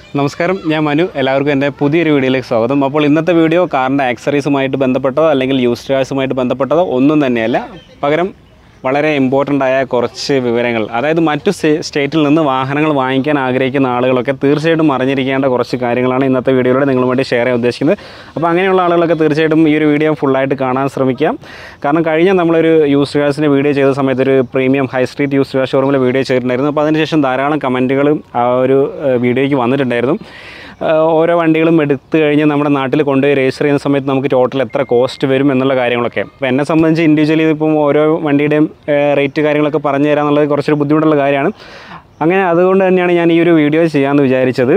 നമസ്കാരം ഞാൻ മനു എല്ലാവർക്കും എൻ്റെ പുതിയൊരു വീഡിയോയിലേക്ക് സ്വാഗതം അപ്പോൾ ഇന്നത്തെ വീഡിയോ കാറിൻ്റെ ആക്സറീസുമായിട്ട് ബന്ധപ്പെട്ടതോ അല്ലെങ്കിൽ യൂസ് കാഴ്സുമായിട്ട് ബന്ധപ്പെട്ടതോ ഒന്നും തന്നെയല്ല പകരം വളരെ ഇമ്പോർട്ടൻ്റ് ആയ കുറച്ച് വിവരങ്ങൾ അതായത് മറ്റു സ്റ്റേ- സ്റ്റേറ്റിൽ നിന്ന് വാഹനങ്ങൾ വാങ്ങിക്കാൻ ആഗ്രഹിക്കുന്ന ആളുകളൊക്കെ തീർച്ചയായിട്ടും അറിഞ്ഞിരിക്കേണ്ട കുറച്ച് കാര്യങ്ങളാണ് ഇന്നത്തെ വീഡിയോയിലൂടെ നിങ്ങളുമായിട്ട് ഷെയർ ചെയ്യാൻ ഉദ്ദേശിക്കുന്നത് അപ്പോൾ അങ്ങനെയുള്ള ആളുകളൊക്കെ തീർച്ചയായിട്ടും ഈ ഒരു വീഡിയോ ഫുള്ളായിട്ട് കാണാൻ ശ്രമിക്കാം കാരണം കഴിഞ്ഞ നമ്മളൊരു യൂസ് കാഴ്സിൻ്റെ വീഡിയോ ചെയ്ത സമയത്ത് ഒരു premium high street use car ഷോറൂമിൽ വീഡിയോ ചെയ്തിട്ടുണ്ടായിരുന്നു അപ്പോൾ അതിനുശേഷം ധാരാളം കമൻറ്റുകളും ആ ഒരു ഏഹ്, വീഡിയോയ്ക്ക് വന്നിട്ടുണ്ടായിരുന്നു ഏഹ്, ഓരോ വണ്ടികളും എടുത്തു കഴിഞ്ഞ് നമ്മുടെ നാട്ടിൽ കൊണ്ടുപോയി രജിസ്റ്റർ ചെയ്യുന്ന സമയത്ത് നമുക്ക് ടോട്ടൽ എത്ര കോസ്റ്റ് വരും എന്നുള്ള കാര്യങ്ങളൊക്കെ അപ്പോൾ എന്നെ സംബന്ധിച്ച് ഇൻഡിവിജ്വലി ഇപ്പം ഓരോ വണ്ടിയുടെയും റേറ്റ് കാര്യങ്ങളൊക്കെ പറഞ്ഞു തരാമെന്നുള്ളത് കുറച്ചൊരു ബുദ്ധിമുട്ടുള്ള കാര്യമാണ് അങ്ങനെ അതുകൊണ്ട് തന്നെയാണ് ഞാൻ ഈ ഒരു വീഡിയോ ചെയ്യാമെന്ന് വിചാരിച്ചത്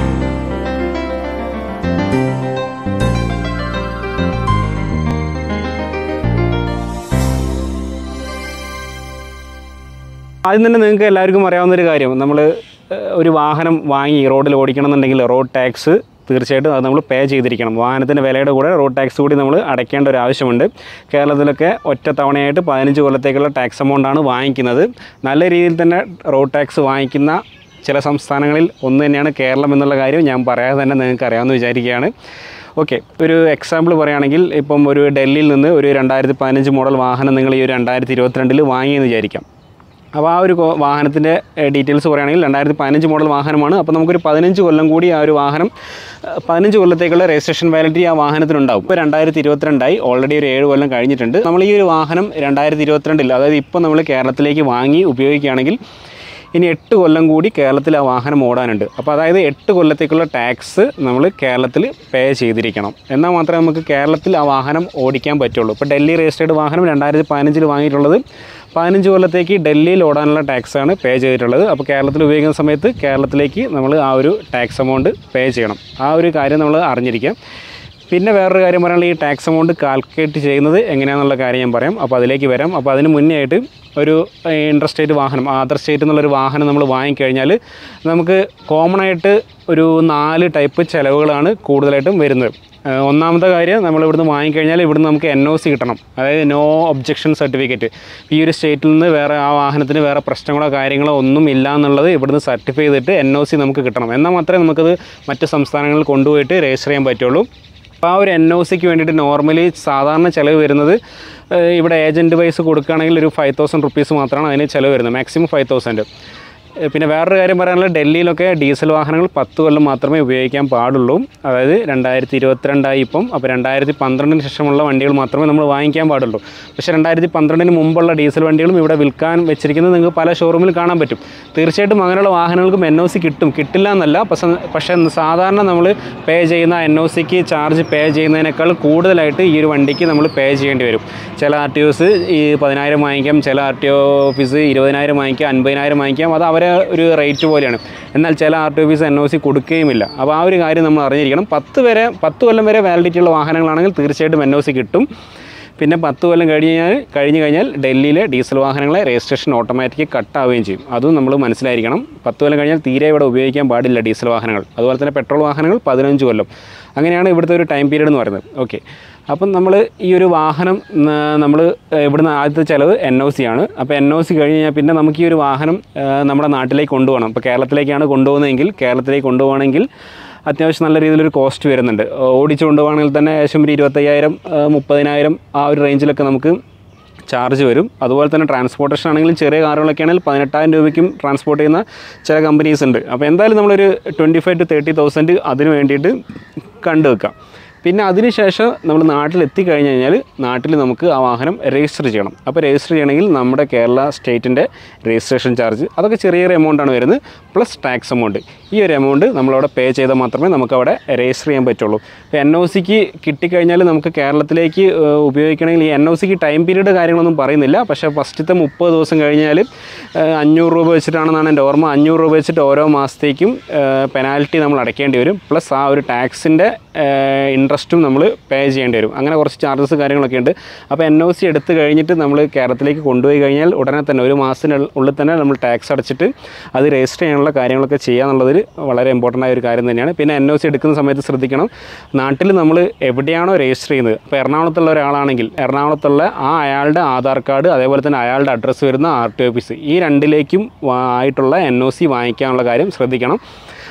ആദ്യം തന്നെ നിങ്ങൾക്ക് എല്ലാവർക്കും അറിയാവുന്ന ഒരു കാര്യം നമ്മൾ ഒരു വാഹനം വാങ്ങി റോഡിൽ ഓടിക്കണം എന്നുണ്ടെങ്കിൽ റോഡ് ടാക്സ് തീർച്ചയായിട്ടും അത് നമ്മൾ പേ ചെയ്തിരിക്കണം വാഹനത്തിൻ്റെ വിലയുടെ കൂടെ റോഡ് ടാക്സ് കൂടി നമ്മൾ അടയ്ക്കേണ്ട ഒരു ആവശ്യമുണ്ട് കേരളത്തിലൊക്കെ ഒറ്റ തവണയായിട്ട് പതിനഞ്ച് കൊല്ലത്തേക്കുള്ള ടാക്സ് എമൗണ്ടാണ് വാങ്ങിക്കുന്നത് നല്ല രീതിയിൽ തന്നെ റോഡ് ടാക്സ് വാങ്ങിക്കുന്ന ചില സംസ്ഥാനങ്ങളിൽ ഒന്ന് തന്നെയാണ് കേരളം എന്നുള്ള കാര്യം ഞാൻ പറയാതെ തന്നെ നിങ്ങൾക്ക് അറിയാമെന്ന് വിചാരിക്കുകയാണ് ഓക്കെ ഒരു എക്സാമ്പിൾ പറയുകയാണെങ്കിൽ ഇപ്പം ഒരു ഡൽഹിയിൽ നിന്ന് ഒരു രണ്ടായിരത്തി പതിനഞ്ച് മോഡൽ വാഹനം നിങ്ങൾ ഈ ഒരു രണ്ടായിരത്തി ഇരുപത്തിരണ്ടിൽ വാങ്ങിയെന്ന് വിചാരിക്കാം അപ്പോൾ ആ ഒരു കോ- വാഹനത്തിൻ്റെ ഡീറ്റെയിൽസ് പറയുകയാണെങ്കിൽ രണ്ടായിരത്തി പതിനഞ്ച് മോഡൽ വാഹനമാണ് അപ്പോൾ നമുക്കൊരു പതിനഞ്ച് കൊല്ലം കൂടി ആ ഒരു വാഹനം ഏഹ്, പതിനഞ്ച് കൊല്ലത്തേക്കുള്ള രജിസ്ട്രേഷൻ വാലിഡിറ്റി ആ വാഹനത്തിനുണ്ടാവും ഇപ്പോൾ രണ്ടായിരത്തി ഇരുപത്തിരണ്ടായി ഓൾറെഡി ഒരു ഏഴ് കൊല്ലം കഴിഞ്ഞിട്ടുണ്ട് നമ്മൾ ഈ ഒരു വാഹനം രണ്ടായിരത്തി ഇരുപത്തിരണ്ടിൽ അതായത് ഇപ്പോൾ നമ്മൾ കേരളത്തിലേക്ക് വാങ്ങി ഉപയോഗിക്കുകയാണെങ്കിൽ ഇനി എട്ട് കൊല്ലം കൂടി കേരളത്തിൽ ആ വാഹനം ഓടാനുണ്ട് അപ്പോൾ അതായത് എട്ട് കൊല്ലത്തേക്കുള്ള ടാക്സ് നമ്മൾ കേരളത്തിൽ പേ ചെയ്തിരിക്കണം എന്നാൽ മാത്രമേ നമുക്ക് കേരളത്തിൽ ആ വാഹനം ഓടിക്കാൻ പറ്റുള്ളൂ ഇപ്പോൾ ഡൽഹി രജിസ്റ്റേർഡ് വാഹനം രണ്ടായിരത്തി പതിനഞ്ചിൽ വാങ്ങിയിട്ടുള്ളത് പതിനഞ്ച് കൊല്ലത്തേക്ക് ഡൽഹിയിൽ ഓടാനുള്ള ടാക്സാണ് പേ ചെയ്തിട്ടുള്ളത് അപ്പോൾ കേരളത്തിൽ ഉപയോഗിക്കുന്ന സമയത്ത് കേരളത്തിലേക്ക് നമ്മൾ ആ ഒരു ടാക്സ് എമൗണ്ട് പേ ചെയ്യണം ആ ഒരു കാര്യം നമ്മൾ അറിഞ്ഞിരിക്കുക പിന്നെ വേറൊരു കാര്യം പറയാനുള്ള ഈ ടാക്സ് എമൗണ്ട് കാൽക്കുലേറ്റ് ചെയ്യുന്നത് എങ്ങനെയാണെന്നുള്ള കാര്യം ഞാൻ പറയാം അപ്പോൾ അതിലേക്ക് വരാം അപ്പോൾ അതിന് മുന്നേ ആയിട്ട് ഒരു ഇൻട്രസ്റ്റ് സ്റ്റേറ്റ് വാഹനം ആദർ സ്റ്റേറ്റ് എന്നുള്ളൊരു വാഹനം നമ്മൾ വാങ്ങിക്കഴിഞ്ഞാൽ നമുക്ക് കോമൺ ആയിട്ട് ഒരു നാല് ടൈപ്പ് ചിലവുകളാണ് കൂടുതലായിട്ടും വരുന്നത് ഏഹ് ഒന്നാമത്തെ കാര്യം നമ്മൾ ഇവിടുന്ന് വാങ്ങിക്കഴിഞ്ഞാൽ ഇവിടുന്ന് നമുക്ക് എൻ ഒ സി കിട്ടണം അതായത് നോ ഒബ്ജക്ഷൻ സർട്ടിഫിക്കറ്റ് ഈ ഒരു സ്റ്റേറ്റിൽ നിന്ന് വേറെ ആ വാഹനത്തിന് വേറെ പ്രശ്നങ്ങളോ കാര്യങ്ങളോ ഒന്നും ഇല്ല എന്നുള്ളത് ഇവിടുന്ന് സർട്ടിഫൈ ചെയ്തിട്ട് എൻ ഒ സി നമുക്ക് കിട്ടണം എന്നാൽ മാത്രമേ നമുക്കത് മറ്റ് സംസ്ഥാനങ്ങളിൽ കൊണ്ടുപോയിട്ട് രജിസ്റ്റർ ചെയ്യാൻ പറ്റുള്ളൂ അപ്പോൾ ആ ഒരു എൻ ഒ സിക്ക് വേണ്ടിയിട്ട് നോർമലി സാധാരണ ചിലവ് വരുന്നത് ഏഹ് ഇവിടെ ഏജൻറ്റ് വൈസ് കൊടുക്കുകയാണെങ്കിൽ ഒരു ഫൈവ് തൗസൻഡ് റുപ്പീസ് മാത്രമാണ് അതിന് ചിലവ് വരുന്നത് മാക്സിമം ഫൈവ് തൗസൻഡ് പിന്നെ വേറൊരു കാര്യം പറയാനുള്ളത് ഡൽഹിയിലൊക്കെ ഡീസൽ വാഹനങ്ങൾ പത്ത് കൊല്ലം മാത്രമേ ഉപയോഗിക്കാൻ പാടുള്ളൂ അതായത് രണ്ടായിരത്തി ഇരുപത്തിരണ്ടായി ഇപ്പം അപ്പോൾ രണ്ടായിരത്തി പന്ത്രണ്ടിന് ശേഷമുള്ള വണ്ടികൾ മാത്രമേ നമ്മൾ വാങ്ങിക്കാൻ പാടുള്ളൂ പക്ഷേ രണ്ടായിരത്തി പന്ത്രണ്ടിന് മുമ്പുള്ള ഡീസൽ വണ്ടികളും ഇവിടെ വിൽക്കാൻ വെച്ചിരിക്കുന്നത് നിങ്ങൾക്ക് പല ഷോറൂമിൽ കാണാൻ പറ്റും തീർച്ചയായിട്ടും അങ്ങനെയുള്ള വാഹനങ്ങൾക്കും എൻ ഒ സി കിട്ടും കിട്ടില്ല എന്നല്ല പക്ഷേ പക്ഷേ സാധാരണ നമ്മൾ പേ ചെയ്യുന്ന എൻ ഒ സിക്ക് ചാർജ് പേ ചെയ്യുന്നതിനേക്കാൾ കൂടുതലായിട്ട് ഈ ഒരു വണ്ടിക്ക് നമ്മൾ പേ ചെയ്യേണ്ടി വരും ചില ആർ ടി ഒസ് ഈ പതിനായിരം വാങ്ങിക്കാം ചില ആർ ടി ഒ ഓഫീസ് ഇരുപതിനായിരം വാങ്ങിക്കാം അൻപതിനായിരം വാങ്ങിക്കാം അത് അവരെ ഒരു റേറ്റ് പോലെയാണ് എന്നാൽ ചില R T office N O C കൊടുക്കുകയുമില്ല അപ്പോൾ ആ ഒരു കാര്യം നമ്മൾ അറിഞ്ഞിരിക്കണം പത്ത് വരെ പത്ത് കൊല്ലം വരെ വാലിഡിറ്റി ഉള്ള വാഹനങ്ങളാണെങ്കിൽ തീർച്ചയായിട്ടും എൻ ഒ സി കിട്ടും പിന്നെ പത്ത് കൊല്ലം കഴിഞ്ഞ് കഴിഞ്ഞാൽ കഴിഞ്ഞ് കഴിഞ്ഞാൽ ഡൽഹിയിലെ ഡീസൽ വാഹനങ്ങളെ രജിസ്ട്രേഷൻ ഓട്ടോമാറ്റിക് കട്ടാവുകയും ചെയ്യും അതും നമ്മൾ മനസ്സിലായിരിക്കണം പത്ത് കൊല്ലം കഴിഞ്ഞാൽ തീരെ ഇവിടെ ഉപയോഗിക്കാൻ പാടില്ല ഡീസൽ വാഹനങ്ങൾ അതുപോലെ തന്നെ പെട്രോൾ വാഹനങ്ങൾ പതിനഞ്ച് കൊല്ലം അങ്ങനെയാണ് ഇവിടുത്തെ ഒരു ടൈം പീരീഡ് എന്ന് പറയുന്നത് ഓക്കെ അപ്പം നമ്മൾ ഈ ഒരു വാഹനം നമ്മൾ ഇവിടുന്ന് ആദ്യത്തെ ചിലവ് എൻ ഒ സി ആണ് അപ്പോൾ എൻ ഒ സി കഴിഞ്ഞ് കഴിഞ്ഞാൽ പിന്നെ നമുക്ക് ഈ ഒരു വാഹനം ആ, നമ്മുടെ നാട്ടിലേക്ക് കൊണ്ടുപോകണം ഇപ്പോൾ കേരളത്തിലേക്കാണ് കൊണ്ടുപോകുന്നതെങ്കിൽ കേരളത്തിലേക്ക് കൊണ്ടുപോകണമെങ്കിൽ അത്യാവശ്യം നല്ല രീതിയിലൊരു കോസ്റ്റ് വരുന്നുണ്ട് ഓടിച്ചു കൊണ്ടുപോകണമെങ്കിൽ തന്നെ ഏകദേശം ഒരു ഇരുപത്തയ്യായിരം ആ, മുപ്പതിനായിരം ആ ഒരു റേഞ്ചിലൊക്കെ നമുക്ക് ചാർജ് വരും അതുപോലെ തന്നെ ട്രാൻസ്പോർട്ടേഷൻ ആണെങ്കിലും ചെറിയ കാറുകളൊക്കെ ആണെങ്കിൽ പതിനെട്ടായിരം രൂപയ്ക്കും ട്രാൻസ്പോർട്ട് ചെയ്യുന്ന ചില കമ്പനീസ് ഉണ്ട് അപ്പോൾ എന്തായാലും നമ്മളൊരു twenty five to thirty thousand അതിന് വേണ്ടിയിട്ട് കണ്ടു വെക്കാം പിന്നെ അതിനുശേഷം നമ്മൾ നാട്ടിൽ എത്തിക്കഴിഞ്ഞ് കഴിഞ്ഞാൽ നാട്ടിൽ നമുക്ക് ആ വാഹനം രജിസ്റ്റർ ചെയ്യണം അപ്പോൾ രജിസ്റ്റർ ചെയ്യണമെങ്കിൽ നമ്മുടെ കേരള സ്റ്റേറ്റിൻ്റെ രജിസ്ട്രേഷൻ ചാർജ് അതൊക്കെ ചെറിയ ചെറിയ എമൗണ്ടാണ് വരുന്നത് പ്ലസ് ടാക്സ് എമൗണ്ട് ഈ ഒരു എമൗണ്ട് നമ്മളവിടെ പേ ചെയ്താൽ മാത്രമേ നമുക്ക് അവിടെ രജിസ്റ്റർ ചെയ്യാൻ പറ്റുള്ളൂ ഇപ്പോൾ എൻ ഒ സിക്ക് കിട്ടിക്കഴിഞ്ഞാൽ നമുക്ക് കേരളത്തിലേക്ക് ഏഹ്, ഉപയോഗിക്കണമെങ്കിൽ ഈ എൻ ഒ സിക്ക് ടൈം പീരീഡ് കാര്യങ്ങളൊന്നും പറയുന്നില്ല പക്ഷേ ഫസ്റ്റത്തെ മുപ്പത് ദിവസം കഴിഞ്ഞാൽ ഏഹ്, അഞ്ഞൂറ് രൂപ വെച്ചിട്ടാണെന്നാണ് എൻ്റെ ഓർമ്മ അഞ്ഞൂറ് രൂപ വെച്ചിട്ട് ഓരോ മാസത്തേക്കും പെനാൽറ്റി നമ്മൾ അടയ്ക്കേണ്ടി വരും പ്ലസ് ആ ഒരു ടാക്സിൻ്റെ ഇൻട്രസ്റ്റും നമ്മൾ പേ ചെയ്യേണ്ടി വരും അങ്ങനെ കുറച്ച് ചാർജസ് കാര്യങ്ങളൊക്കെ ഉണ്ട് അപ്പോൾ എൻ ഒ സി എടുത്ത് കഴിഞ്ഞിട്ട് നമ്മൾ കേരളത്തിലേക്ക് കൊണ്ടുപോയി കഴിഞ്ഞാൽ ഉടനെ തന്നെ ഒരു മാസത്തിന് ഉള്ളിൽ തന്നെ നമ്മൾ ടാക്സ് അടച്ചിട്ട് അത് രജിസ്റ്റർ ചെയ്യാനുള്ള കാര്യങ്ങളൊക്കെ ചെയ്യുക എന്നുള്ളതിൽ വളരെ ഇമ്പോർട്ടൻ്റ് ആയ ഒരു കാര്യം തന്നെയാണ് പിന്നെ എൻ ഒ സി എടുക്കുന്ന സമയത്ത് ശ്രദ്ധിക്കണം നാട്ടിൽ നമ്മൾ എവിടെയാണോ രജിസ്റ്റർ ചെയ്യുന്നത് ഇപ്പോൾ എറണാകുളത്തുള്ള ഒരാളാണെങ്കിൽ എറണാകുളത്തുള്ള ആ അയാളുടെ ആധാർ കാർഡ് അതേപോലെ തന്നെ അയാളുടെ അഡ്രസ്സ് വരുന്ന ആർ ടി ഓഫീസ് ഈ രണ്ടിലേക്കും വാ- ആയിട്ടുള്ള എൻ ഒ സി വാങ്ങിക്കാനുള്ള കാര്യം ശ്രദ്ധിക്കണം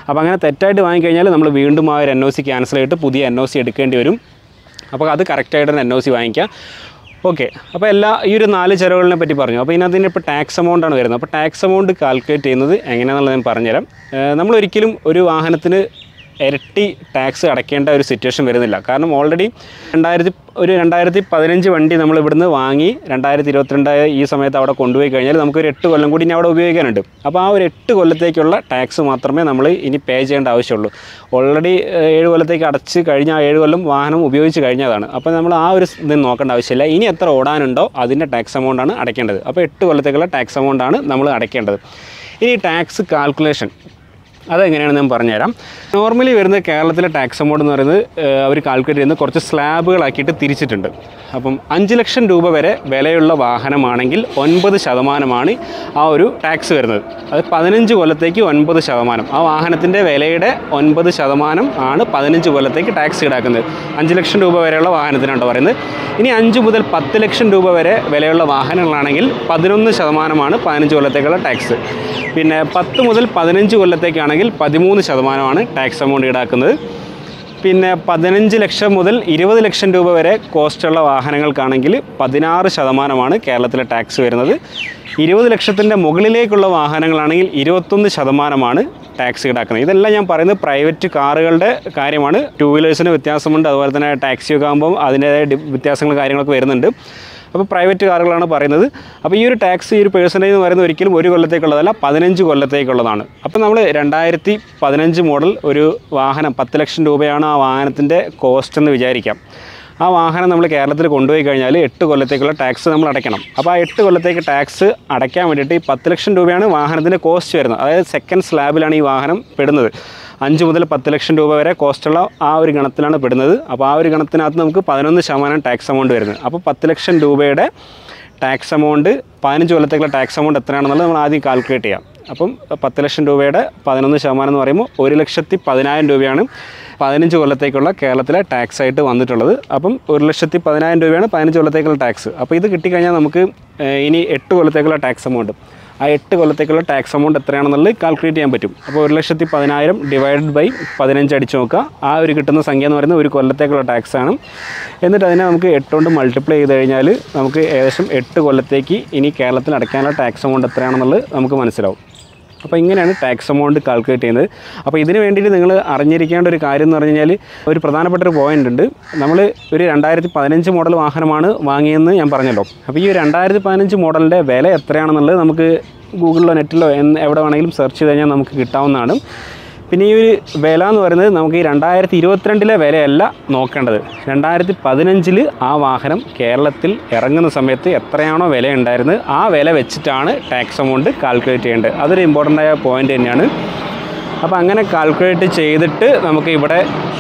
അപ്പോൾ അങ്ങനെ തെറ്റായിട്ട് വാങ്ങിക്കഴിഞ്ഞാൽ നമ്മൾ വീണ്ടും ആ ഒരു എൻ ഒ സി ക്യാൻസൽ ചെയ്തിട്ട് പുതിയ എൻ ഒ സി എടുക്കേണ്ടി വരും അപ്പോൾ അത് കറക്റ്റായിട്ട് എൻ ഒ സി വാങ്ങിക്കുക ഓക്കെ അപ്പോൾ എല്ലാ ഈ ഒരു നാല് ചിലവുകളിനെ പറ്റി പറഞ്ഞു അപ്പോൾ ഇതിനകത്തിന് ഇപ്പോൾ ടാക്സ് എമൗണ്ട് ആണ് വരുന്നത് അപ്പോൾ ടാക്സ് എമൗണ്ട് കാൽക്കുലേറ്റ് ചെയ്യുന്നത് എങ്ങനെയാണെന്നുള്ളത് ഞാൻ പറഞ്ഞുതരാം ഏഹ് നമ്മൾ ഒരിക്കലും ഒരു വാഹനത്തിന് ഇരട്ടി ടാക്സ് അടയ്ക്കേണ്ട ഒരു സിറ്റുവേഷൻ വരുന്നില്ല കാരണം ഓൾറെഡി രണ്ടായിരത്തി ഒരു രണ്ടായിരത്തി പതിനഞ്ച് വണ്ടി നമ്മൾ ഇവിടുന്ന് വാങ്ങി രണ്ടായിരത്തി ഇരുപത്തിരണ്ട് ഈ സമയത്ത് അവിടെ കൊണ്ടുപോയി കഴിഞ്ഞാൽ നമുക്കൊരു എട്ട് കൊല്ലം കൂടി ഇനി അവിടെ ഉപയോഗിക്കാനുണ്ട് അപ്പോൾ ആ ഒരു എട്ട് കൊല്ലത്തേക്കുള്ള ടാക്സ് മാത്രമേ നമ്മൾ ഇനി പേ ചെയ്യേണ്ട ആവശ്യമുള്ളൂ ഓൾറെഡി ഏഴ് കൊല്ലത്തേക്ക് അടച്ച് കഴിഞ്ഞ ആ ഏഴ് കൊല്ലം വാഹനം ഉപയോഗിച്ച് കഴിഞ്ഞതാണ് അപ്പോൾ നമ്മൾ ആ ഒരു ഇത് നോക്കേണ്ട ആവശ്യമില്ല ഇനി എത്ര ഓടാനുണ്ടോ അതിൻ്റെ ടാക്സ് എമൗണ്ടാണ് അടയ്ക്കേണ്ടത് അപ്പോൾ എട്ട് കൊല്ലത്തേക്കുള്ള ടാക്സ് എമൗണ്ടാണ് നമ്മൾ അടയ്ക്കേണ്ടത് ഇനി ടാക്സ് കാൽക്കുലേഷൻ അതെങ്ങനെയാണെന്ന് ഞാൻ പറഞ്ഞുതരാം നോർമലി വരുന്ന കേരളത്തിലെ ടാക്സ് എമൗണ്ട് എന്ന് പറയുന്നത് ഏഹ്, അവർ കാൽക്കുലേറ്റ് ചെയ്യുന്നത് കുറച്ച് സ്ലാബുകളാക്കിയിട്ട് തിരിച്ചിട്ടുണ്ട് അപ്പം അഞ്ച് ലക്ഷം രൂപ വരെ വിലയുള്ള വാഹനമാണെങ്കിൽ ഒൻപത് ശതമാനമാണ് ആ ഒരു ടാക്സ് വരുന്നത് അത് പതിനഞ്ച് കൊല്ലത്തേക്ക് ഒൻപത് ശതമാനം ആ വാഹനത്തിൻ്റെ വിലയുടെ ഒൻപത് ശതമാനം ആണ് പതിനഞ്ച് കൊല്ലത്തേക്ക് ടാക്സ് ഈടാക്കുന്നത് അഞ്ച് ലക്ഷം രൂപ വരെയുള്ള വാഹനത്തിനാണ് പറയുന്നത് ഇനി അഞ്ച് മുതൽ പത്ത് ലക്ഷം രൂപ വരെ വിലയുള്ള വാഹനങ്ങളാണെങ്കിൽ പതിനൊന്ന് ശതമാനമാണ് പതിനഞ്ച് കൊല്ലത്തേക്കുള്ള ടാക്സ് പിന്നെ പത്ത് മുതൽ പതിനഞ്ച് കൊല്ലത്തേക്കാണെങ്കിൽ പതിമൂന്ന് ശതമാനമാണ് ടാക്സ് എമൗണ്ട് ഈടാക്കുന്നത് പിന്നെ പതിനഞ്ച് ലക്ഷം മുതൽ ഇരുപത് ലക്ഷം രൂപ വരെ കോസ്റ്റുള്ള വാഹനങ്ങൾക്കാണെങ്കിൽ പതിനാറ് ശതമാനമാണ് കേരളത്തിലെ ടാക്സ് വരുന്നത് ഇരുപത് ലക്ഷത്തിൻ്റെ മുകളിലേക്കുള്ള വാഹനങ്ങളാണെങ്കിൽ ഇരുപത്തൊന്ന് ശതമാനമാണ് ടാക്സ് ഈടാക്കുന്നത് ഇതെല്ലാം ഞാൻ പറയുന്നത് പ്രൈവറ്റ് കാറുകളുടെ കാര്യമാണ് ടൂ വീലേഴ്സിന് വ്യത്യാസമുണ്ട് അതുപോലെ തന്നെ ടാക്സിയൊക്കെ ആകുമ്പോൾ അതിൻ്റേതായ ഡി- വ്യത്യാസങ്ങൾ കാര്യങ്ങളൊക്കെ വരുന്നുണ്ട് അപ്പോൾ പ്രൈവറ്റ് കാറുകളാണ് പറയുന്നത് അപ്പോൾ ഈ ഒരു ടാക്സ് ഈ ഒരു പേഴ്സൻറ്റേജ് എന്ന് പറയുന്നത് ഒരിക്കലും ഒരു കൊല്ലത്തേക്കുള്ളതല്ല പതിനഞ്ച് കൊല്ലത്തേക്കുള്ളതാണ് അപ്പോൾ നമ്മൾ രണ്ടായിരത്തി പതിനഞ്ച് മോഡൽ ഒരു വാഹനം പത്ത് ലക്ഷം രൂപയാണ് ആ വാഹനത്തിൻ്റെ കോസ്റ്റ് എന്ന് വിചാരിക്കാം ആ വാഹനം നമ്മൾ കേരളത്തിൽ കൊണ്ടുപോയി കഴിഞ്ഞാൽ എട്ട് കൊല്ലത്തേക്കുള്ള ടാക്സ് നമ്മൾ അടയ്ക്കണം അപ്പോൾ ആ എട്ട് കൊല്ലത്തേക്ക് ടാക്സ് അടയ്ക്കാൻ വേണ്ടിയിട്ട് ഈ പത്ത് ലക്ഷം രൂപയാണ് വാഹനത്തിൻ്റെ കോസ്റ്റ് വരുന്നത് അതായത് സെക്കൻഡ് സ്ലാബിലാണ് ഈ വാഹനം പെടുന്നത് അഞ്ച് മുതൽ പത്ത് ലക്ഷം രൂപ വരെ കോസ്റ്റുള്ള ആ ഒരു ഗണത്തിലാണ് പെടുന്നത് അപ്പോൾ ആ ഒരു ഗണത്തിനകത്ത് നമുക്ക് പതിനൊന്ന് ശതമാനം ടാക്സ് എമൗണ്ട് വരുന്നത് അപ്പോൾ പത്ത് ലക്ഷം രൂപയുടെ ടാക്സ് എമൗണ്ട് പതിനഞ്ച് കൊല്ലത്തേക്കുള്ള ടാക്സ് എമൗണ്ട് എത്രയാണെന്നുള്ളത് നമ്മൾ ആദ്യം കാൽക്കുലേറ്റ് ചെയ്യാം അപ്പം പത്ത് ലക്ഷം രൂപയുടെ പതിനൊന്ന് ശതമാനം എന്ന് പറയുമ്പോൾ ഒരു ലക്ഷത്തി പതിനായിരം രൂപയാണ് പതിനഞ്ച് കൊല്ലത്തേക്കുള്ള കേരളത്തിലെ ടാക്സ് ആയിട്ട് വന്നിട്ടുള്ളത് അപ്പം ഒരു ലക്ഷത്തി പതിനായിരം രൂപയാണ് പതിനഞ്ച് കൊല്ലത്തേക്കുള്ള ടാക്സ് അപ്പോൾ ഇത് കിട്ടിക്കഴിഞ്ഞാൽ നമുക്ക് ഏഹ്, ഇനി എട്ട് കൊല്ലത്തേക്കുള്ള ടാക്സ് എമൗണ്ട് ആ എട്ട് കൊല്ലത്തേക്കുള്ള ടാക്സ് എമൗണ്ട് എത്രയാണെന്നുള്ളത് കാൽക്കുലേറ്റ് ചെയ്യാൻ പറ്റും അപ്പോൾ ഒരു ലക്ഷത്തി പതിനായിരം ഡിവൈഡഡ് ബൈ പതിനഞ്ച് അടിച്ച് നോക്കുക ആ ഒരു കിട്ടുന്ന സംഖ്യ എന്ന് പറയുന്നത് ഒരു കൊല്ലത്തേക്കുള്ള ടാക്സ് ആണ് എന്നിട്ട് അതിനെ നമുക്ക് എട്ട് കൊണ്ട് മൾട്ടിപ്ലൈ ചെയ്ത് കഴിഞ്ഞാൽ നമുക്ക് ഏകദേശം എട്ട് കൊല്ലത്തേക്ക് ഇനി കേരളത്തിൽ അടയ്ക്കാനുള്ള ടാക്സ് എമൗണ്ട് എത്രയാണെന്നുള്ളത് നമുക്ക് മനസ്സിലാവും അപ്പോൾ ഇങ്ങനെയാണ് ടാക്സ് എമൗണ്ട് കാൽക്കുലേറ്റ് ചെയ്യുന്നത് അപ്പോൾ ഇതിന് വേണ്ടിയിട്ട് നിങ്ങൾ അറിഞ്ഞിരിക്കേണ്ട ഒരു കാര്യം എന്ന് പറഞ്ഞു കഴിഞ്ഞാൽ ഒരു പ്രധാനപ്പെട്ട ഒരു പോയിന്റ് ഉണ്ട് നമ്മൾ ഒരു രണ്ടായിരത്തി പതിനഞ്ച് മോഡൽ വാഹനമാണ് വാങ്ങിയെന്ന് ഞാൻ പറഞ്ഞല്ലോ അപ്പോൾ ഈ രണ്ടായിരത്തി പതിനഞ്ച് മോഡലിൻ്റെ വില എത്രയാണെന്നുള്ളത് നമുക്ക് ഗൂഗിളിലോ നെറ്റിലോ എന്ന് എവിടെ വേണമെങ്കിലും സെർച്ച് ചെയ്ത് കഴിഞ്ഞാൽ നമുക്ക് കിട്ടാവുന്നതാണ് പിന്നെ ഈ ഒരു വില എന്ന് പറയുന്നത് നമുക്ക് ഈ രണ്ടായിരത്തി ഇരുപത്തിരണ്ടിലെ വിലയല്ല നോക്കേണ്ടത് രണ്ടായിരത്തി പതിനഞ്ചിൽ ആ വാഹനം കേരളത്തിൽ ഇറങ്ങുന്ന സമയത്ത് എത്രയാണോ വില ഉണ്ടായിരുന്നത് ആ വില വെച്ചിട്ടാണ് ടാക്സ് എമൗണ്ട് കാൽക്കുലേറ്റ് ചെയ്യേണ്ടത് അതൊരു ഇമ്പോർട്ടൻ്റ് ആയ പോയിന്റ് തന്നെയാണ് അപ്പോൾ അങ്ങനെ കാൽക്കുലേറ്റ് ചെയ്തിട്ട് നമുക്ക് ഇവിടെ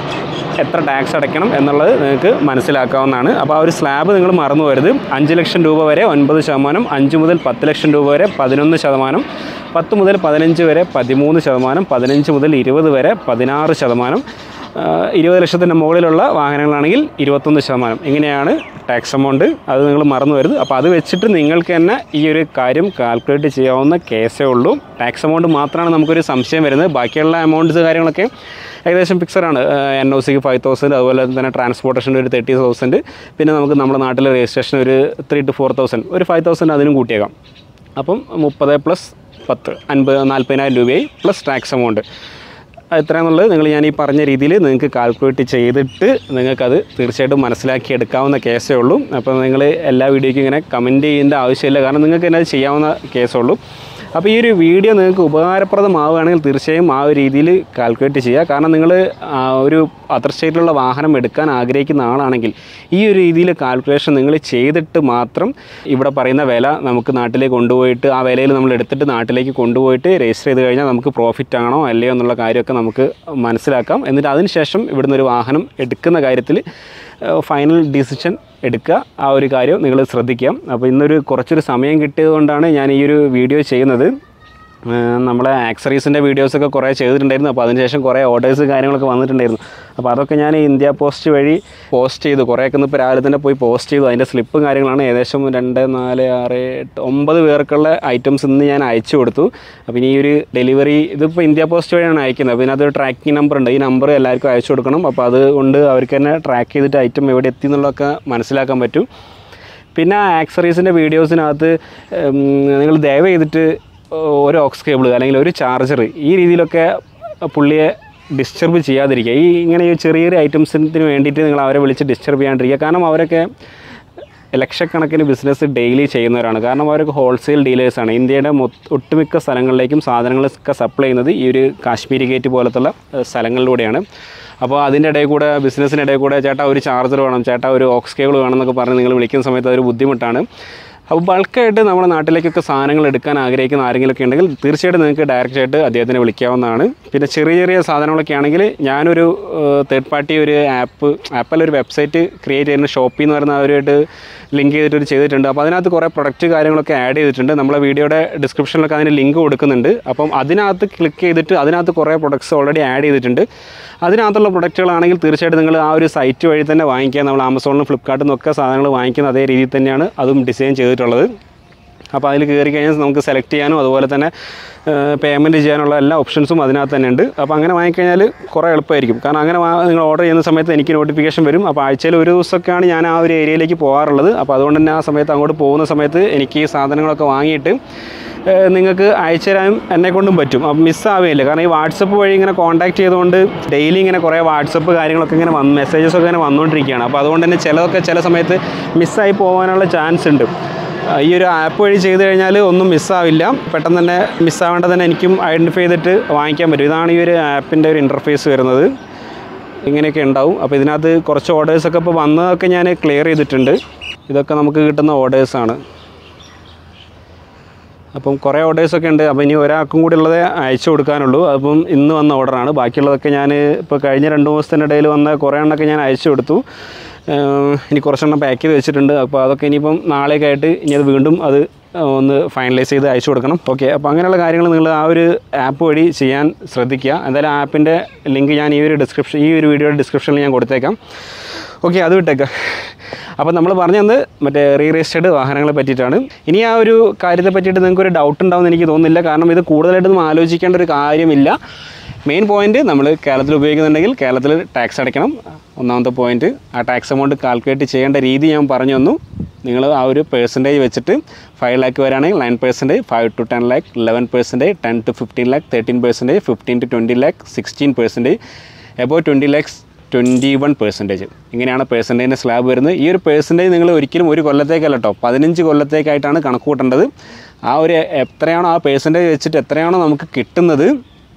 എത്ര ടാക്സ് അടയ്ക്കണം എന്നുള്ളത് നിങ്ങൾക്ക് മനസ്സിലാക്കാവുന്നതാണ് അപ്പോൾ ആ ഒരു സ്ലാബ് നിങ്ങൾ മറന്നു പോരുത് അഞ്ച് ലക്ഷം രൂപ വരെ ഒൻപത് ശതമാനം അഞ്ച് മുതൽ പത്ത് ലക്ഷം രൂപ വരെ പതിനൊന്ന് ശതമാനം പത്ത് മുതൽ പതിനഞ്ച് വരെ പതിമൂന്ന് ശതമാനം പതിനഞ്ച് മുതൽ ഇരുപത് വരെ പതിനാറ് ശതമാനം ആ, ഇരുപത് ലക്ഷത്തിൻ്റെ മുകളിലുള്ള വാഹനങ്ങളാണെങ്കിൽ ഇരുപത്തൊന്ന് ശതമാനം ഇങ്ങനെയാണ് ടാക്സ് എമൗണ്ട് അത് നിങ്ങൾ മറന്നു വരുത് അപ്പോൾ അത് വെച്ചിട്ട് നിങ്ങൾക്ക് തന്നെ ഈ ഒരു കാര്യം കാൽക്കുലേറ്റ് ചെയ്യാവുന്ന കേസേ ഉള്ളൂ ടാക്സ് എമൗണ്ട് മാത്രമാണ് നമുക്കൊരു സംശയം വരുന്നത് ബാക്കിയുള്ള എമൗണ്ട്സ് കാര്യങ്ങളൊക്കെ ഏകദേശം ഫിക്സഡാണ് എൻ ഒ സിക്ക് ഫൈവ് തൗസൻഡ് അതുപോലെ തന്നെ ട്രാൻസ്പോർട്ടേഷൻ്റെ ഒരു തേർട്ടി തൗസൻഡ് പിന്നെ നമുക്ക് നമ്മുടെ നാട്ടിലെ രജിസ്ട്രേഷൻ ഒരു ത്രീ ടു ഫോർ തൗസൻഡ് ഒരു ഫൈവ് തൗസൻഡ് അതിനും കൂട്ടിയേക്കാം അപ്പം മുപ്പത് പ്ലസ് പത്ത് അൻപത് നാൽപ്പതിനായിരം രൂപയായി പ്ലസ് ടാക്സ് എമൗണ്ട് എത്രയാണെന്നുള്ളത് നിങ്ങൾ ഞാൻ ഈ പറഞ്ഞ രീതിയിൽ നിങ്ങൾക്ക് കാൽക്കുലേറ്റ് ചെയ്തിട്ട് നിങ്ങൾക്കത് തീർച്ചയായിട്ടും മനസ്സിലാക്കി എടുക്കാവുന്ന കേസേ ഉള്ളൂ അപ്പോൾ നിങ്ങൾ എല്ലാ വീഡിയോയ്ക്കും ഇങ്ങനെ കമൻറ്റ് ചെയ്യേണ്ട ആവശ്യമില്ല കാരണം നിങ്ങൾക്ക് തന്നെ അത് ചെയ്യാവുന്ന കേസേ ഉള്ളൂ അപ്പോൾ ഈ ഒരു വീഡിയോ നിങ്ങൾക്ക് ഉപകാരപ്രദമാവുകയാണെങ്കിൽ തീർച്ചയായും ആ ഒരു രീതിയിൽ കാൽക്കുലേറ്റ് ചെയ്യുക കാരണം നിങ്ങൾ ഒരു അതർ സ്റ്റേറ്റിലുള്ള വാഹനം എടുക്കാൻ ആഗ്രഹിക്കുന്ന ആളാണെങ്കിൽ ഈ ഒരു രീതിയിൽ കാൽക്കുലേഷൻ നിങ്ങൾ ചെയ്തിട്ട് മാത്രം ഇവിടെ പറയുന്ന വില നമുക്ക് നാട്ടിലേക്ക് കൊണ്ടുപോയിട്ട് ആ വിലയിൽ നമ്മൾ എടുത്തിട്ട് നാട്ടിലേക്ക് കൊണ്ടുപോയിട്ട് രജിസ്റ്റർ ചെയ്ത് കഴിഞ്ഞാൽ നമുക്ക് പ്രോഫിറ്റ് ആണോ അല്ലയോ എന്നുള്ള കാര്യമൊക്കെ നമുക്ക് മനസ്സിലാക്കാം എന്നിട്ട് അതിനുശേഷം ഇവിടുന്ന് ഒരു വാഹനം എടുക്കുന്ന കാര്യത്തിൽ ഫൈനൽ ഡിസിഷൻ എടുക്കുക ആ ഒരു കാര്യം നിങ്ങൾ ശ്രദ്ധിക്കുക അപ്പോൾ ഇന്നൊരു കുറച്ചൊരു സമയം കിട്ടിയതുകൊണ്ടാണ് ഞാൻ ഈ ഒരു വീഡിയോ ചെയ്യുന്നത് ഏഹ് നമ്മളെ ആക്സറീസിൻ്റെ വീഡിയോസൊക്കെ കുറേ ചെയ്തിട്ടുണ്ടായിരുന്നു അപ്പോൾ അതിനുശേഷം കുറേ ഓർഡേഴ്സ് കാര്യങ്ങളൊക്കെ വന്നിട്ടുണ്ടായിരുന്നു അപ്പോൾ അതൊക്കെ ഞാൻ ഇന്ത്യ പോസ്റ്റ് വഴി പോസ്റ്റ് ചെയ്തു കുറേയൊക്കെ ഇപ്പോൾ രാവിലെ തന്നെ പോയി പോസ്റ്റ് ചെയ്തു അതിൻ്റെ സ്ലിപ്പും കാര്യങ്ങളാണ് ഏകദേശം രണ്ട് നാല് ആറ് എട്ട് ഒമ്പത് പേർക്കുള്ള ഐറ്റംസ് ഇന്ന് ഞാൻ അയച്ചു കൊടുത്തു അപ്പോൾ ഇനി ഈ ഒരു ഡെലിവറി ഇതിപ്പോൾ ഇന്ത്യ പോസ്റ്റ് വഴിയാണ് അയക്കുന്നത് അപ്പോൾ ഇതിനകത്ത് ട്രാക്കിംഗ് നമ്പർ ഉണ്ട് ഈ നമ്പർ എല്ലാവർക്കും അയച്ചു കൊടുക്കണം അപ്പോൾ അതുകൊണ്ട് അവർക്ക് തന്നെ ട്രാക്ക് ചെയ്തിട്ട് ഐറ്റം എവിടെ എത്തി എന്നുള്ളതൊക്കെ മനസ്സിലാക്കാൻ പറ്റും പിന്നെ ആക്സറീസിൻ്റെ വീഡിയോസിനകത്ത് നിങ്ങൾ ദയവ് ചെയ്തിട്ട് ഒരു ഓക്സ് കേബിൾ അല്ലെങ്കിൽ ഒരു ചാർജർ ഈ രീതിയിലൊക്കെ പുള്ളിയെ ഡിസ്റ്റർബ് ചെയ്യാതിരിക്കുക ഈ ഇങ്ങനെ ഈ ചെറിയ ചെറിയ ഐറ്റംസിന് വേണ്ടിയിട്ട് നിങ്ങൾ അവരെ വിളിച്ച് ഡിസ്റ്റർബ് ചെയ്യാണ്ടിരിക്കുക കാരണം അവരൊക്കെ ലക്ഷക്കണക്കിന് ബിസിനസ് ഡെയിലി ചെയ്യുന്നവരാണ് കാരണം അവരൊക്കെ ഹോൾസെയിൽ ഡീലേഴ്സാണ് ഇന്ത്യയുടെ മൊത്ത ഒട്ടുമിക്ക സ്ഥലങ്ങളിലേക്കും സാധനങ്ങളൊക്കെ സപ്ലൈ ചെയ്യുന്നത് ഈ ഒരു കാശ്മീരി ഗേറ്റ് പോലത്തുള്ള ഏഹ്, സ്ഥലങ്ങളിലൂടെയാണ് അപ്പോൾ അതിൻ്റെ ഇടയിൽ കൂടെ ബിസിനസ്സിൻ്റെ ഇടയിൽ കൂടെ ചേട്ടാ ഒരു ചാർജർ വേണം ചേട്ടാ ഒരു ഓക്സ് കേബിൾ വേണം എന്നൊക്കെ പറഞ്ഞ് നിങ്ങൾ വിളിക്കുന്ന സമയത്ത് അതൊരു ബുദ്ധിമുട്ടാണ് അപ്പോൾ ബൾക്കായിട്ട് നമ്മുടെ നാട്ടിലേക്കൊക്കെ സാധനങ്ങൾ എടുക്കാൻ ആഗ്രഹിക്കുന്ന ആരെങ്കിലുമൊക്കെ ഉണ്ടെങ്കിൽ തീർച്ചയായിട്ടും നിങ്ങൾക്ക് ഡയറക്റ്റ് ആയിട്ട് അദ്ദേഹത്തിനെ വിളിക്കാവുന്നതാണ് പിന്നെ ചെറിയ ചെറിയ സാധനങ്ങളൊക്കെ ആണെങ്കിൽ ഞാനൊരു തേർഡ് പാർട്ടി ഒരു ആപ്പ് ആപ്പിൽ ഒരു വെബ്സൈറ്റ് ക്രിയേറ്റ് ചെയ്യുന്ന ഷോപ്പിൽ എന്ന് പറയുന്ന അവരുമായിട്ട് ലിങ്ക് ചെയ്തിട്ട് ഒരു ചെയ്തിട്ടുണ്ട് അപ്പോൾ അതിനകത്ത് കുറേ പ്രൊഡക്റ്റ് കാര്യങ്ങളൊക്കെ ആഡ് ചെയ്തിട്ടുണ്ട് നമ്മളെ വീഡിയോയുടെ ഡിസ്ക്രിപ്ഷനിലൊക്കെ അതിന് ലിങ്ക് കൊടുക്കുന്നുണ്ട് അപ്പം അതിനകത്ത് ക്ലിക്ക് ചെയ്തിട്ട് അതിനകത്ത് കുറേ പ്രൊഡക്ട്സ് ഓൾറെഡി ആഡ് ചെയ്തിട്ടുണ്ട് അതിനകത്തുള്ള പ്രൊഡക്റ്റുകളാണെങ്കിൽ തീർച്ചയായിട്ടും നിങ്ങൾ ആ ഒരു സൈറ്റ് വഴി തന്നെ വാങ്ങിക്കുക നമ്മൾ ആമസോണിലും ഫ്ലിപ്കാർട്ടിൽ നിന്നൊക്കെ സാധനങ്ങൾ വാങ്ങിക്കുന്ന അതേ രീതിയിൽ തന്നെയാണ് അതും ഡിസൈൻ ചെയ്തിട്ടുള്ളത് അപ്പോൾ അതിൽ കയറി കഴിഞ്ഞാൽ നമുക്ക് സെലക്ട് ചെയ്യാനും അതുപോലെ തന്നെ പേയ്മെൻറ്റ് ചെയ്യാനുള്ള എല്ലാ ഓപ്ഷൻസും അതിനകത്ത് തന്നെ ഉണ്ട് അപ്പോൾ അങ്ങനെ വാങ്ങിക്കഴിഞ്ഞാൽ കുറേ എളുപ്പമായിരിക്കും കാരണം അങ്ങനെ വാ- നിങ്ങൾ ഓർഡർ ചെയ്യുന്ന സമയത്ത് എനിക്ക് നോട്ടിഫിക്കേഷൻ വരും അപ്പോൾ ആഴ്ചയിൽ ഒരു ദിവസമൊക്കെയാണ് ഞാൻ ആ ഒരു ഏരിയയിലേക്ക് പോകാറുള്ളത് അപ്പോൾ അതുകൊണ്ട് തന്നെ ആ സമയത്ത് അങ്ങോട്ട് പോകുന്ന സമയത്ത് എനിക്ക് ഈ സാധനങ്ങളൊക്കെ വാങ്ങിയിട്ട് ഏഹ് നിങ്ങൾക്ക് അയച്ചു തരാനും എന്നെ കൊണ്ടും പറ്റും അപ്പം മിസ്സാവുകയില്ല കാരണം ഈ വാട്സപ്പ് വഴി ഇങ്ങനെ കോൺടാക്ട് ചെയ്തുകൊണ്ട് ഡെയിലി ഇങ്ങനെ കുറേ വാട്സപ്പ് കാര്യങ്ങളൊക്കെ ഇങ്ങനെ വന്ന് മെസ്സേജസ് ഒക്കെ ഇങ്ങനെ വന്നുകൊണ്ടിരിക്കുകയാണ് അപ്പോൾ അതുകൊണ്ട് തന്നെ ചിലതൊക്കെ ചില സമയത്ത് മിസ്സായി പോകാനുള്ള ചാൻസ് ഉണ്ട് ആ, ഈ ഒരു ആപ്പ് വഴി ചെയ്ത് കഴിഞ്ഞാൽ ഒന്നും മിസ്സാവില്ല പെട്ടെന്ന് തന്നെ മിസ്സാവേണ്ട തന്നെ എനിക്കും ഐഡൻറ്റിഫൈ ചെയ്തിട്ട് വാങ്ങിക്കാൻ പറ്റും ഇതാണ് ഈ ഒരു ആപ്പിൻ്റെ ഒരു ഇൻ്റർഫേസ് വരുന്നത് ഇങ്ങനെയൊക്കെ ഉണ്ടാവും അപ്പോൾ ഇതിനകത്ത് കുറച്ച് ഓർഡേഴ്സൊക്കെ ഇപ്പോൾ വന്നതൊക്കെ ഞാൻ ക്ലിയർ ചെയ്തിട്ടുണ്ട് ഇതൊക്കെ നമുക്ക് കിട്ടുന്ന ഓർഡേഴ്സാണ് അപ്പം കുറേ ഓർഡേഴ്സൊക്കെ ഉണ്ട് അപ്പോൾ ഇനി ഒരാൾക്കും കൂടി ഉള്ളതേ അയച്ചു കൊടുക്കാനുള്ളൂ അപ്പം ഇന്ന് വന്ന ഓർഡറാണ് ബാക്കിയുള്ളതൊക്കെ ഞാൻ ഇപ്പോൾ കഴിഞ്ഞ രണ്ട് ദിവസത്തിൻ്റെ ഇടയിൽ വന്ന കുറേ എണ്ണമൊക്കെ ഞാൻ അയച്ചു കൊടുത്തു ഏഹ് ഇനി കുറച്ചെണ്ണം പാക്ക് ചെയ്ത് വെച്ചിട്ടുണ്ട് അപ്പോൾ അതൊക്കെ ഇനിയിപ്പം നാളെയൊക്കെ ആയിട്ട് ഇനി അത് വീണ്ടും അത് ഒന്ന് ഫൈനലൈസ് ചെയ്ത് അയച്ചു കൊടുക്കണം ഓക്കെ അപ്പോൾ അങ്ങനെയുള്ള കാര്യങ്ങൾ നിങ്ങൾ ആ ഒരു ആപ്പ് വഴി ചെയ്യാൻ ശ്രദ്ധിക്കുക എന്തായാലും ആപ്പിൻ്റെ ലിങ്ക് ഞാൻ ഈ ഒരു ഡിസ്ക്രിപ്ഷൻ ഈ ഒരു വീഡിയോയുടെ ഡിസ്ക്രിപ്ഷനിൽ ഞാൻ കൊടുത്തേക്കാം ഓക്കെ അത് വിട്ടേക്കാം അപ്പോൾ നമ്മൾ പറഞ്ഞത് മറ്റേ റീ രജിസ്റ്റേർഡ് വാഹനങ്ങളെ പറ്റിയിട്ടാണ് ഇനി ആ ഒരു കാര്യത്തെ പറ്റിയിട്ട് നിങ്ങൾക്ക് ഒരു ഡൗട്ട് ഉണ്ടാവുമെന്ന് എനിക്ക് തോന്നുന്നില്ല കാരണം ഇത് കൂടുതലായിട്ടൊന്നും ആലോചിക്കേണ്ട ഒരു കാര്യമില്ല മെയിൻ പോയിന്റ് നമ്മൾ കേരളത്തിൽ ഉപയോഗിക്കുന്നുണ്ടെങ്കിൽ കേരളത്തിൽ ടാക്സ് അടയ്ക്കണം ഒന്നാമത്തെ പോയിന്റ് ആ ടാക്സ് എമൗണ്ട് കാൽക്കുലേറ്റ് ചെയ്യേണ്ട രീതി ഞാൻ പറഞ്ഞു തന്നു നിങ്ങൾ ആ ഒരു പേഴ്സൻറ്റേജ് വെച്ചിട്ട് ഫൈവ് ലാക്ക് വരാണെങ്കിൽ nine percentage five to ten lakh eleven percentage ten to fifteen lakh thirteen percentage fifteen to twenty lakh sixteen percentage above twenty lakhs twenty one percentage ഇങ്ങനെയാണ് പേഴ്സൻറ്റേജിൻ്റെ സ്ലാബ് വരുന്നത് ഈ ഒരു പേഴ്സൻറ്റേജ് നിങ്ങൾ ഒരിക്കലും ഒരു കൊല്ലത്തേക്കല്ല കേട്ടോ പതിനഞ്ച് കൊല്ലത്തേക്കായിട്ടാണ് കണക്ക് കൂട്ടേണ്ടത് ആ ഒരു എത്രയാണോ ആ പേഴ്സൻറ്റേജ് വെച്ചിട്ട് എത്രയാണോ നമുക്ക് കിട്ടുന്നത്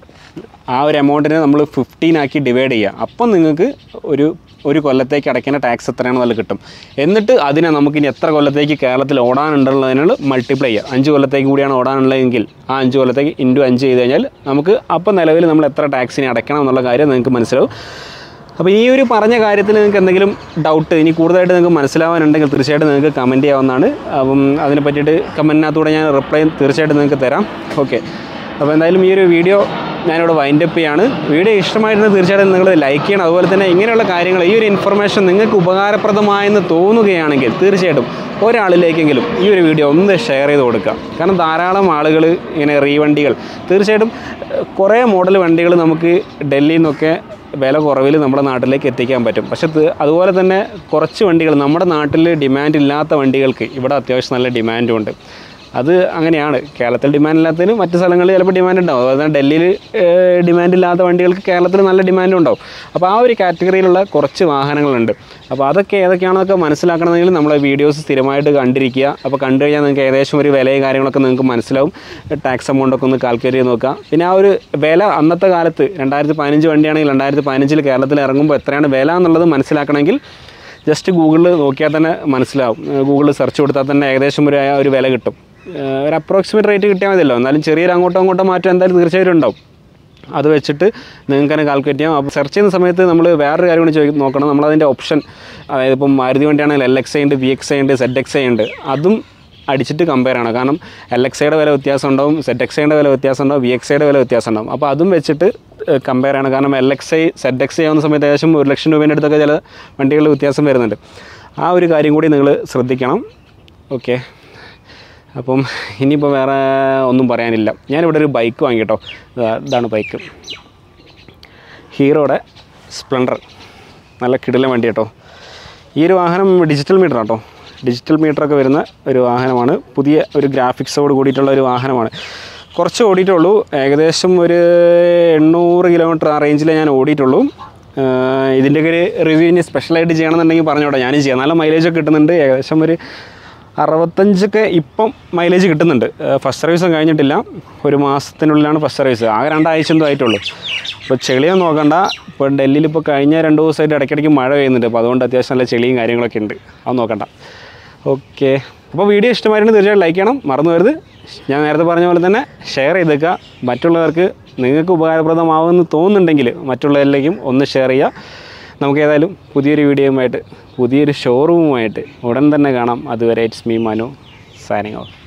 ആ ഒരു എമൗണ്ടിനെ നമ്മൾ ഫിഫ്റ്റീൻ ആക്കി ഡിവൈഡ് ചെയ്യുക അപ്പം നിങ്ങൾക്ക് ഒരു ഒരു കൊല്ലത്തേക്ക് അടയ്ക്കുന്ന ടാക്സ് എത്രയാണെന്ന് അതിൽ കിട്ടും എന്നിട്ട് അതിനെ നമുക്കിനി എത്ര കൊല്ലത്തേക്ക് കേരളത്തിൽ ഓടാനുണ്ടുള്ളതിനുള്ള മൾട്ടിപ്ലൈ ചെയ്യുക അഞ്ച് കൊല്ലത്തേക്ക് കൂടിയാണ് ഓടാനുള്ളതെങ്കിൽ ആ അഞ്ച് കൊല്ലത്തേക്ക് ഇൻറ്റു അഞ്ച് ചെയ്ത് കഴിഞ്ഞാൽ നമുക്ക് അപ്പം നിലവിൽ നമ്മൾ എത്ര ടാക്സിനെ അടയ്ക്കണം എന്നുള്ള കാര്യം നിങ്ങൾക്ക് മനസ്സിലാവും അപ്പോൾ ഈ ഒരു പറഞ്ഞ കാര്യത്തിൽ നിങ്ങൾക്ക് എന്തെങ്കിലും ഡൗട്ട് ഇനി കൂടുതലായിട്ട് നിങ്ങൾക്ക് മനസ്സിലാവാനുണ്ടെങ്കിൽ തീർച്ചയായിട്ടും നിങ്ങൾക്ക് കമൻറ്റ് ചെയ്യാവുന്നതാണ് അപ്പം അതിനെ പറ്റിയിട്ട് കമൻറ്റിനകത്തൂടെ ഞാൻ റിപ്ലൈ തീർച്ചയായിട്ടും നിങ്ങൾക്ക് തരാം ഓക്കെ അപ്പോൾ എന്തായാലും ഈ ഒരു വീഡിയോ ഞാനിവിടെ വൈൻഡ് അപ്പ് ചെയ്യാണ് വീഡിയോ ഇഷ്ടമായിരുന്നെങ്കിൽ തീർച്ചയായിട്ടും നിങ്ങൾ ലൈക്ക് ചെയ്യണം അതുപോലെ തന്നെ ഇങ്ങനെയുള്ള കാര്യങ്ങൾ ഈ ഒരു ഇൻഫർമേഷൻ നിങ്ങൾക്ക് ഉപകാരപ്രദമായെന്ന് തോന്നുകയാണെങ്കിൽ തീർച്ചയായിട്ടും ഒരാളിലേക്കെങ്കിലും ഈ ഒരു വീഡിയോ ഒന്ന് ഷെയർ ചെയ്ത് കൊടുക്കുക കാരണം ധാരാളം ആളുകൾ ഇങ്ങനെ റീ വണ്ടികൾ തീർച്ചയായിട്ടും ഏഹ്, കുറേ മോഡൽ വണ്ടികൾ നമുക്ക് ഡൽഹിയിൽ നിന്നൊക്കെ വില കുറവിൽ നമ്മുടെ നാട്ടിലേക്ക് എത്തിക്കാൻ പറ്റും പക്ഷെ ത്- അതുപോലെ തന്നെ കുറച്ച് വണ്ടികൾ നമ്മുടെ നാട്ടിൽ ഡിമാൻഡ് ഇല്ലാത്ത വണ്ടികൾക്ക് ഇവിടെ അത്യാവശ്യം നല്ല ഡിമാൻഡും ഉണ്ട് അത് അങ്ങനെയാണ് കേരളത്തിൽ ഡിമാൻഡ് ഇല്ലാത്തതിന് മറ്റ് സ്ഥലങ്ങളിൽ ചിലപ്പോൾ ഡിമാൻഡ് ഉണ്ടാവും അതുപോലെ തന്നെ ഡൽഹിയിൽ ഡിമാൻഡ് ഇല്ലാത്ത വണ്ടികൾക്ക് കേരളത്തിൽ നല്ല ഡിമാൻഡ് ഉണ്ടാവും അപ്പോൾ ആ ഒരു കാറ്റഗറിയിലുള്ള കുറച്ച് വാഹനങ്ങളുണ്ട് അപ്പോൾ അതൊക്കെ ഏതൊക്കെയാണെന്നൊക്കെ മനസ്സിലാക്കണമെങ്കിൽ നമ്മളെ വീഡിയോസ് സ്ഥിരമായിട്ട് കണ്ടിരിക്കുക അപ്പോൾ കണ്ടു കഴിഞ്ഞാൽ നിങ്ങൾക്ക് ഏകദേശം ഒരു വിലയും കാര്യങ്ങളൊക്കെ നിങ്ങൾക്ക് മനസ്സിലാവും ടാക്സ് എമൗണ്ട് ഒക്കെ ഒന്ന് കാൽക്കുലേറ്റ് ചെയ്ത് നോക്കുക പിന്നെ ആ ഒരു വില അന്നത്തെ കാലത്ത് രണ്ടായിരത്തി പതിനഞ്ച് വണ്ടിയാണെങ്കിൽ രണ്ടായിരത്തി പതിനഞ്ചിൽ കേരളത്തിൽ ഇറങ്ങുമ്പോൾ എത്രയാണ് വില എന്നുള്ളത് മനസ്സിലാക്കണമെങ്കിൽ ജസ്റ്റ് ഗൂഗിളിൽ നോക്കിയാൽ തന്നെ മനസ്സിലാവും ഗൂഗിളിൽ സെർച്ച് കൊടുത്താൽ തന്നെ ഏകദേശം ഒരു ഒരു വില കിട്ടും ഏഹ് ഒരു അപ്രോക്സിമേറ്റ് റേറ്റ് കിട്ടിയാൽ മതിയല്ലോ എന്നാലും ചെറിയൊരു അങ്ങോട്ടോ അങ്ങോട്ടോ മാറ്റം എന്തായാലും തീർച്ചയായിട്ടും ഉണ്ടാവും അത് വെച്ചിട്ട് നിങ്ങൾക്ക് തന്നെ കാൽക്കുലേറ്റ് ചെയ്യാം അപ്പോൾ സെർച്ച് ചെയ്യുന്ന സമയത്ത് നമ്മൾ വേറൊരു കാര്യം കൂടി ചോദിക്കും നോക്കണം നമ്മളതിൻ്റെ ഓപ്ഷൻ അതായത് ഇപ്പം മാരുതി വണ്ടിയാണെങ്കിൽ എൽ എക്സ് ഉണ്ട് വി എക്സ് ഉണ്ട് സെഡ് എക്സ് ഉണ്ട് അതും അടിച്ചിട്ട് കമ്പയർ ചെയ്യണം കാരണം എൽ എക്സയുടെ വില വ്യത്യാസം ഉണ്ടാവും സെറ്റ് എക്സയുടെ വില വ്യത്യാസം ഉണ്ടാവും വി എക്സയുടെ വില വ്യത്യാസം ഉണ്ടാവും അപ്പോൾ അതും വെച്ചിട്ട് കമ്പയർ ചെയ്യണം കാരണം L X I Z X I ആവുന്ന സമയത്ത് ഏകദേശം ഒരു ലക്ഷം രൂപേൻ്റെ അടുത്തൊക്കെ ചില വണ്ടികളിൽ വ്യത്യാസം വരുന്നുണ്ട് ആ ഒരു കാര്യം കൂടി നിങ്ങൾ ശ്രദ്ധിക്കണം ഓക്കെ അപ്പം ഇനിയിപ്പോൾ വേറെ ഒന്നും പറയാനില്ല ഞാനിവിടെ ഒരു ബൈക്ക് വാങ്ങി കേട്ടോ ഇതാ- ഇതാണ് ബൈക്ക് ഹീറോയുടെ സ്പ്ലെൻഡർ നല്ല കിടിലൻ വണ്ടി കേട്ടോ ഈ ഒരു വാഹനം ഡിജിറ്റൽ മീറ്റർ കേട്ടോ ഡിജിറ്റൽ മീറ്ററൊക്കെ വരുന്ന ഒരു വാഹനമാണ് പുതിയ ഒരു ഗ്രാഫിക്സോട് കൂടിയിട്ടുള്ള ഒരു വാഹനമാണ് കുറച്ച് ഓടിയിട്ടുള്ളൂ ഏകദേശം ഒരു എണ്ണൂറ് കിലോമീറ്റർ ആ റേഞ്ചിലേ ഞാൻ ഓടിയിട്ടുള്ളൂ ആഹ് ഇതിൻ്റെയൊക്കെ ഒരു റിവ്യൂ ഇനി സ്പെഷ്യലായിട്ട് ചെയ്യണമെന്നുണ്ടെങ്കിൽ പറഞ്ഞോട്ടെ ഞാനും ചെയ്യാം നല്ല മൈലേജൊക്കെ കിട്ടുന്നുണ്ട് ഏകദേശം ഒരു അറുപത്തഞ്ചൊക്കെ ഇപ്പം മൈലേജ് കിട്ടുന്നുണ്ട് ഫസ്റ്റ് സർവീസും കഴിഞ്ഞിട്ടില്ല ഒരു മാസത്തിനുള്ളിലാണ് ഫസ്റ്റ് സർവീസ് ആകെ രണ്ടാഴ്ച എന്തോ ആയിട്ടുള്ളൂ ഇപ്പോൾ ചെളിയൊന്നും നോക്കണ്ട ഇപ്പോൾ ഡൽഹിയിൽ ഇപ്പോൾ കഴിഞ്ഞ രണ്ട് ദിവസമായിട്ട് ഇടയ്ക്കിടയ്ക്ക് മഴ പെയ്യുന്നുണ്ട് അപ്പോൾ അതുകൊണ്ട് അത്യാവശ്യം നല്ല ചെളിയും കാര്യങ്ങളൊക്കെ ഉണ്ട് അത് നോക്കണ്ട ഓക്കെ അപ്പോൾ വീഡിയോ ഇഷ്ടമായിരുന്നു തീർച്ചയായിട്ടും ലൈക്ക് ചെയ്യണം മറന്നു വരുത് ഞാൻ നേരത്തെ പറഞ്ഞ പോലെ തന്നെ ഷെയർ ചെയ്തേക്കുക മറ്റുള്ളവർക്ക് നിങ്ങൾക്ക് ഉപകാരപ്രദമാവുമെന്ന് തോന്നുന്നുണ്ടെങ്കിൽ മറ്റുള്ളവരിലേക്കും ഒന്ന് ഷെയർ ചെയ്യുക നമുക്ക് ഏതായാലും പുതിയൊരു വീഡിയോയുമായിട്ട് പുതിയൊരു ഷോറൂമുമായിട്ട് ഉടൻ തന്നെ കാണാം അതുവരെ it's me Manu signing of